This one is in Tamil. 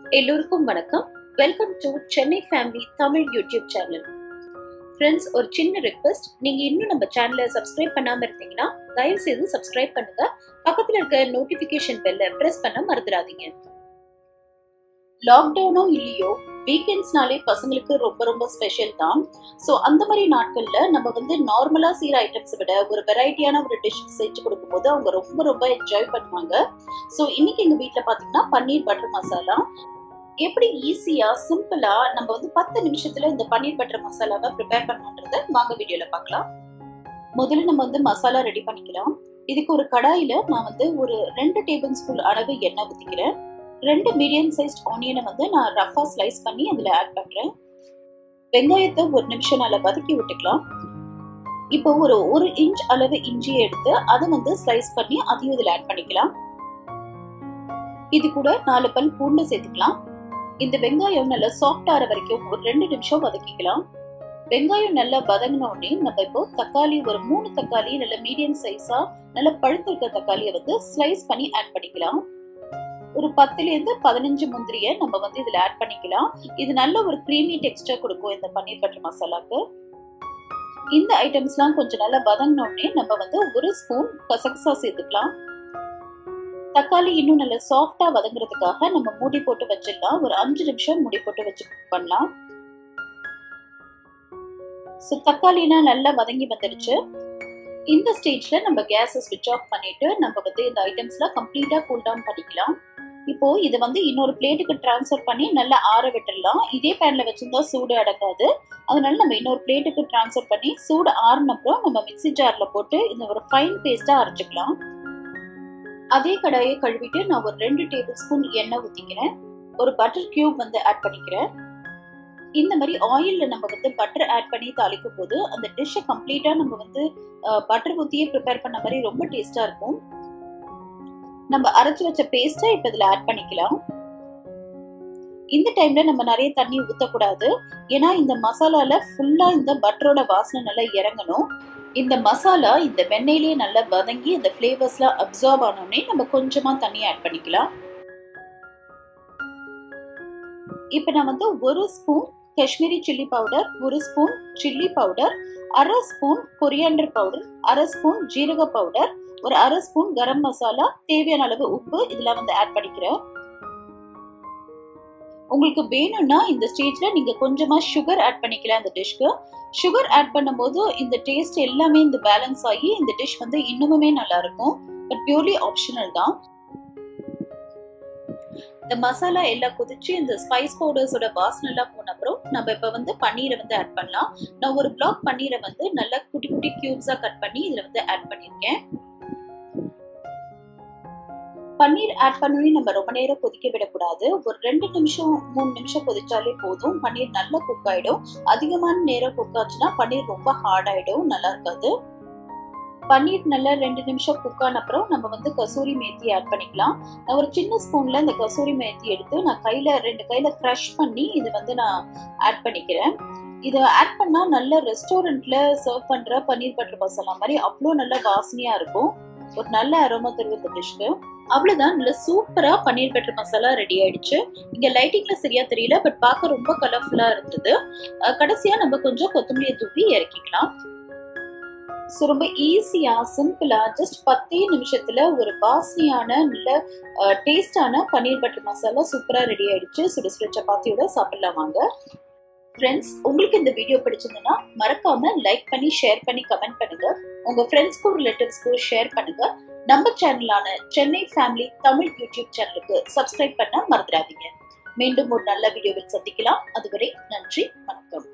எல்லோருக்கும் வணக்கம் welcome to Chennai family Tamil YouTube channel friends ஒரு சின்ன ரெக்வெஸ்ட் நீங்க இன்னும் நம்ம சேனலை சப்ஸ்கிரைப் பண்ணாம இருந்தீங்கன்னா தயவு செய்து சப்ஸ்கிரைப் பண்ணுங்க பக்கத்துல இருக்க நோட்டிபிகேஷன் பெல்ல பிரஸ் பண்ண மறந்துடாதீங்க லாக்டவுனோ இல்லையோ வீக்கெண்ட்ஸ்னாலே பசங்களுக்கு ரொம்ப ரொம்ப ஸ்பெஷல் தான் ஸோ அந்த மாதிரி நாட்கள்ல நம்ம வந்து நார்மலா செய்யற ஐட்டம்ஸை விட ஒரு வெரைட்டியான ஒரு டிஷ் செஞ்சு கொடுக்கும்போது அவங்க ரொம்ப ரொம்ப என்ஜாய் பண்ணுவாங்க ஸோ இன்னைக்கு எங்க வீட்டில் பார்த்தீங்கன்னா பன்னீர் பட்டர் மசாலா எப்படி ஈஸியா சிம்பிளா நம்ம வந்து பத்து நிமிஷத்துல இந்த பன்னீர் பட்டர் மசாலாவை ப்ரிப்பேர் பண்ணணுன்றத வாங்க வீடியோல பார்க்கலாம் முதல்ல நம்ம வந்து மசாலா ரெடி பண்ணிக்கலாம் இதுக்கு ஒரு கடாயில நான் வந்து ஒரு ரெண்டு டேபிள் ஸ்பூன் அளவு எண்ணெய் ஊற்றிக்கிறேன் ரெண்டு மீடியம் சைஸ்ட் ஆனியனை வந்து நான் ரஃபா ஸ்லைஸ் பண்ணி அதில் ஆட் பண்றேன் வெங்காயத்தை ஒரு நிமிஷம் நல்லா வதக்கி விட்டுக்கலாம் இப்போ ஒரு ஒரு இன்ச் அளவு இஞ்சியை எடுத்து அதை வந்து ஸ்லைஸ் பண்ணி அதையும் இதில் ஆட் பண்ணிக்கலாம் இது கூட நாலு பல் பூண்டு சேர்த்துக்கலாம் இந்த வெங்காயம் நல்லா சாஃப்ட் ஆகிற வரைக்கும் ஒரு ரெண்டு நிமிஷம் வதக்கிக்கலாம் வெங்காயம் நல்லா வதங்கின உடனே நம்ம இப்போ தக்காளி ஒரு மூணு தக்காளி நல்ல மீடியம் சைஸா நல்ல பழுத்திருக்க தக்காளியை வந்து ஸ்லைஸ் பண்ணி ஆட் பண்ணிக்கலாம் ஒரு பத்துல இருந்து பதினஞ்சு முந்திரிய நம்ம வந்து இதுல ஆட் பண்ணிக்கலாம் இது நல்ல ஒரு க்ரீமி டெக்ஸ்டர் கொடுக்கும் இந்த பன்னீர் பட்டர் மசாலாக்கு இந்த ஐட்டம்ஸ்லாம் கொஞ்சம் நல்லா வதங்கின உடனே நம்ம வந்து ஒரு ஸ்பூன் கசகசா சேர்த்துக்கலாம் தக்காளி இன்னும் நல்லா சாஃப்டா வதங்குறதுக்காக நம்ம மூடி போட்டு வச்சிடலாம் ஒரு அஞ்சு நிமிஷம் மூடி போட்டு வச்சு பண்ணலாம் ஸோ தக்காளினா நல்லா வதங்கி வந்துடுச்சு இந்த ஸ்டேஜ்ல நம்ம கேஸை ஸ்விட்ச் ஆஃப் பண்ணிட்டு நம்ம வந்து இந்த ஐட்டம்ஸ்லாம் கம்ப்ளீட்டா கூல் டவுன் பண்ணிக்கலாம் இப்போ இது வந்து இன்னொரு பிளேட்டுக்கு டிரான்ஸ்ஃபர் பண்ணி நல்லா ஆற விட்டுடலாம் இதே பேன்ல வச்சிருந்தா சூடு அடங்காது அதனால நம்ம இன்னொரு பிளேட்டுக்கு டிரான்ஸ்ஃபர் பண்ணி சூடு ஆறுனப்புறம் நம்ம மிக்சி ஜார்ல போட்டு இந்த ஒரு ஃபைன் பேஸ்டா அரைச்சிக்கலாம் அதே கடாயை கழுவிட்டு நான் ஒரு ரெண்டு டேபிள் ஸ்பூன் எண்ணெய் ஊற்றிக்கிறேன் ஒரு பட்டர் கியூப் வந்து ஆட் பண்ணிக்கிறேன் இந்த மாதிரி ஆயில்ல நம்ம வந்து பட்டர் ஆட் பண்ணி தாளிக்கும் போது அந்த டிஷ்ஷை கம்ப்ளீட்டா நம்ம வந்து பட்டர் ஊற்றியே ப்ரிப்பேர் பண்ண மாதிரி ரொம்ப டேஸ்டா இருக்கும் நம்ம அரைச்சு வச்ச பேஸ்ட்டை இப்போ இதில் ஆட் பண்ணிக்கலாம் இந்த டைம்ல நம்ம நிறைய தண்ணி ஊற்றக்கூடாது ஏன்னா இந்த மசாலால ஃபுல்லா இந்த பட்டரோட வாசனை நல்லா இறங்கணும் இந்த மசாலா இந்த வெண்ணெயிலேயே நல்லா வதங்கி இந்த ஃப்ளேவர்ஸ்லாம் அப்சார்ப் ஆனோடனே நம்ம கொஞ்சமா தண்ணி ஆட் பண்ணிக்கலாம் இப்போ நான் வந்து ஒரு ஸ்பூன் காஷ்மீரி சில்லி பவுடர் ஒரு ஸ்பூன் சில்லி பவுடர் அரை ஸ்பூன் கொரியாண்டர் பவுடர் அரை ஸ்பூன் ஜீரக பவுடர் ஒரு அரை ஸ்பூன் கரம் மசாலா தேவையான அளவு உப்பு இதெல்லாம் வந்து ஆட் பண்ணிக்கிறேன் உங்களுக்கு வேணும்னா இந்த ஸ்டேஜ்ல நீங்க கொஞ்சமா சுகர் ஆட் பண்ணிக்கலாம் இந்த டிஷ்க்கு சுகர் ஆட் பண்ணும்போது இந்த டேஸ்ட் எல்லாமே இந்த பேலன்ஸ் ஆகி இந்த டிஷ் வந்து இன்னுமே நல்லா இருக்கும் பட் பியூர்லி ஆப்ஷனல் தான் இந்த மசாலா எல்லாம் கொதிச்சு இந்த ஸ்பைஸ் பவுடர்ஸோட வாசனை எல்லாம் போன அப்புறம் நம்ம இப்ப வந்து பன்னீரை வந்து ஆட் பண்ணலாம் நான் ஒரு பிளாக் பன்னீரை வந்து நல்லா குட்டி குட்டி கியூப்ஸா கட் பண்ணி இதுல வந்து ஆட் பண்ணிருக்கேன் பன்னீர் ஆட் பண்ணி நம்ம ரொம்ப நேரம் கொதிக்க விடக்கூடாது ஒரு ரெண்டு நிமிஷம் மூணு நிமிஷம் கொதிச்சாலே போதும் பன்னீர் நல்லா குக் ஆயிடும் அதிகமான நேரம் குக் ஆச்சுன்னா பன்னீர் ரொம்ப ஹார்ட் ஆயிடும் நல்லா இருக்காது பன்னீர் நல்லா ரெண்டு நிமிஷம் குக் ஆன அப்புறம் நம்ம வந்து கசூரி மேத்தி ஆட் பண்ணிக்கலாம் நான் ஒரு சின்ன ஸ்பூன்ல இந்த கசூரி மேத்தி எடுத்து நான் கையில ரெண்டு கையில க்ரஷ் பண்ணி இது வந்து நான் ஆட் பண்ணிக்கிறேன் இதை ஆட் பண்ணா நல்ல ரெஸ்டாரண்ட்ல சர்வ் பண்ற பன்னீர் பட்டர் மசாலா மாதிரி அவ்வளோ நல்ல வாசனையா இருக்கும் ஒரு நல்ல அரோமா தருவது இந்த டிஷ்க்கு அவ்வளவுதான் நல்ல சூப்பரா பன்னீர் பட்டர் மசாலா ரெடி ஆயிடுச்சு இங்க லைட்டிங்ல சரியா தெரியல பட் பார்க்க ரொம்ப கலர்ஃபுல்லா இருந்தது கடைசியா நம்ம கொஞ்சம் கொத்தமல்லியை தூவி இறக்கிக்கலாம் ஸோ ரொம்ப ஈஸியா சிம்பிளா ஜஸ்ட் பத்தே நிமிஷத்துல ஒரு வாசனையான நல்ல டேஸ்டான பன்னீர் பட்டர் மசாலா சூப்பரா ரெடி ஆயிடுச்சு சுட சுட சப்பாத்தியோட சாப்பிடலாம் வாங்க ஃப்ரெண்ட்ஸ் உங்களுக்கு இந்த வீடியோ பிடிச்சிருந்ததுன்னா மறக்காம லைக் பண்ணி ஷேர் பண்ணி கமெண்ட் பண்ணுங்க உங்க ஃப்ரெண்ட்ஸ்க்கும் ரிலேட்டிவ்ஸ்க்கும் ஷேர் பண்ணுங்க நம்ம சேனலான சென்னை ஃபேமிலி தமிழ் யூடியூப் சேனலுக்கு சப்ஸ்கிரைப் பண்ண மறந்துடாதீங்க மீண்டும் ஒரு நல்ல வீடியோவில் சந்திக்கலாம் அதுவரை நன்றி வணக்கம்